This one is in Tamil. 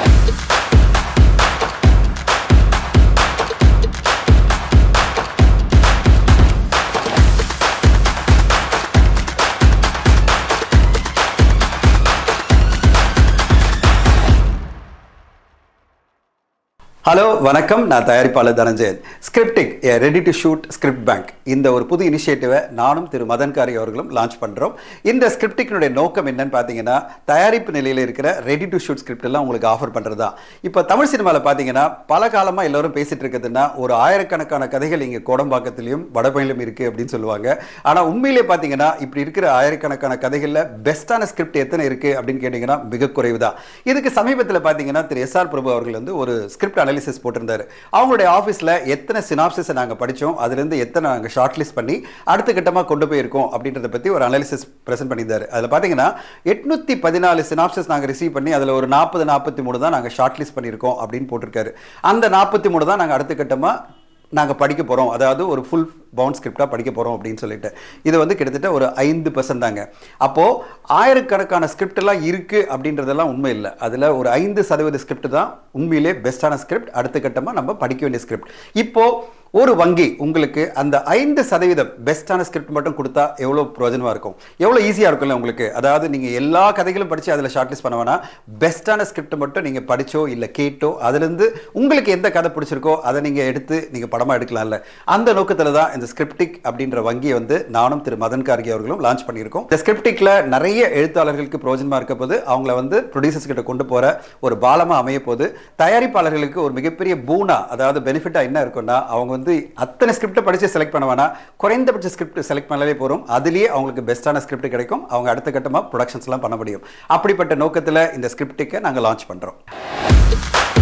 ஹலோ வணக்கம் நான் தயாரிப்பாளர் தனஞ்சயன் ஸ்கிரிப்டிக் ஏ ready to shoot script bank இந்த ஒரு புது இனிஷியேட்டிவை நானும் திரு மதன் காரி அவர்களும் லான்ச் பண்ணுறோம் இந்த ஸ்கிரிப்டிக்கினுடைய நோக்கம் என்னன்னு பார்த்தீங்கன்னா தயாரிப்பு நிலையில் இருக்கிற ரெடி டு ஷூட் ஸ்கிரிப்ட் எல்லாம் உங்களுக்கு ஆஃபர் பண்ணுறது தான் இப்போ தமிழ் சினிமாவில் பார்த்தீங்கன்னா பல காலமாக எல்லாரும் பேசிட்டு இருக்கிறதுனா ஒரு ஆயிரக்கணக்கான கதைகள் இங்கே கோடம்பாக்கத்திலையும் வடபழனிலும் இருக்குது அப்படின்னு சொல்லுவாங்க ஆனால் உண்மையிலே பார்த்தீங்கன்னா இப்படி இருக்கிற ஆயிரக்கணக்கான கதைகளில் பெஸ்ட்டான ஸ்கிரிப்ட் எத்தனை இருக்குது அப்படின்னு கேட்டிங்கன்னா மிக குறைவு தான் இதுக்கு சமீபத்தில் பார்த்தீங்கன்னா திரு எஸ் ஆர் பிரபு அவர்கள் வந்து ஒரு ஸ்கிரிப்ட் அனாலிசிஸ் போட்டிருந்தாரு அவங்களுடைய ஆஃபீஸில் எத்தனை சினாப்சிஸை நாங்கள் படித்தோம் அதுலேருந்து எத்தனை நாங்கள் ஷார்ட் லிஸ்ட் பண்ணி அடுத்த கட்டமாக கொண்டு போயிருக்கோம் அப்படின்றத பற்றி ஒரு அனாலிசிஸ் ப்ரெசென்ட் பண்ணியிருந்தாரு அதில் பார்த்தீங்கன்னா எட்நூற்றி பதினாலு சினாப்சிஸ் நாங்கள் ரிசீவ் பண்ணி அதில் ஒரு நாற்பது நாற்பத்தி மூணு தான் நாங்கள் ஷார்ட் லிஸ்ட் பண்ணியிருக்கோம் அப்படின்னு போட்டிருக்காரு அந்த நாற்பத்தி மூணு தான் நாங்கள் அடுத்த கட்டமாக நாங்கள் படிக்க போகிறோம் அதாவது ஒரு ஃபுல் பவுண்ட் ஸ்கிரிப்டாக படிக்க போகிறோம் அப்படின்னு சொல்லிட்டு இது வந்து கிட்டத்தட்ட ஒரு ஐந்து பர்சன்ட் தாங்க அப்போது ஆயிரக்கணக்கான ஸ்கிரிப்ட் எல்லாம் இருக்குது அப்படின்றதெல்லாம் உண்மை இல்லை அதில் ஒரு ஐந்து சதவீத ஸ்கிரிப்ட் தான் உண்மையிலே பெஸ்ட்டான ஸ்கிரிப்ட் அடுத்த கட்டமாக நம்ம படிக்க வேண்டிய ஸ்கிரிப்ட் இப்போது ஒரு வங்கி உங்களுக்கு அந்த ஐந்து சதவீதம் பெஸ்ட்டான ஸ்கிரிப்ட் மட்டும் கொடுத்தா எவ்வளோ பிரயோஜனமாக இருக்கும் எவ்வளோ ஈஸியாக இருக்கும்ல உங்களுக்கு அதாவது நீங்கள் எல்லா கதைகளும் படித்து அதில் ஷார்ட்லிஸ்ட் பண்ண வேணாம் பெஸ்ட்டான ஸ்கிரிப்ட் மட்டும் நீங்கள் படிச்சோ இல்லை கேட்டோ அதுலேருந்து உங்களுக்கு எந்த கதை பிடிச்சிருக்கோ அதை நீங்கள் எடுத்து நீங்கள் படமாக எடுக்கலாம்ல அந்த நோக்கத்தில் தான் இந்த ஸ்கிரிப்டிக் அப்படின்ற வங்கியை வந்து நானும் திரு மதன் கார்கி அவர்களும் லான்ச் பண்ணியிருக்கோம் இந்த ஸ்கிரிப்டிக்கில் நிறைய எழுத்தாளர்களுக்கு பிரயோஜனமாக இருக்க போது அவங்கள வந்து ப்ரொடியூசர்ஸ் கிட்ட கொண்டு போகிற ஒரு பாலமாக அமைய போது தயாரிப்பாளர்களுக்கு ஒரு மிகப்பெரிய பூனா அதாவது பெனிஃபிட்டாக என்ன இருக்கும்னா அவங்க வந்து அத்தனை ஸ்கிரிப்டை படித்து செலக்ட் பண்ண வேணாம் குறைந்தபட்ச ஸ்கிரிப்ட் செலக்ட் பண்ணவே போகிறோம் அதுலேயே அவங்களுக்கு பெஸ்ட்டான ஸ்கிரிப்ட் கிடைக்கும் அவங்க அடுத்த கட்டமாக ப்ரொடக்ஷன்ஸ்லாம் பண்ண முடியும் அப்படிப்பட்ட நோக்கத்தில் இந்த ஸ்கிரிப்டுக்கு நாங்கள் லான்ச் பண்ணுறோம்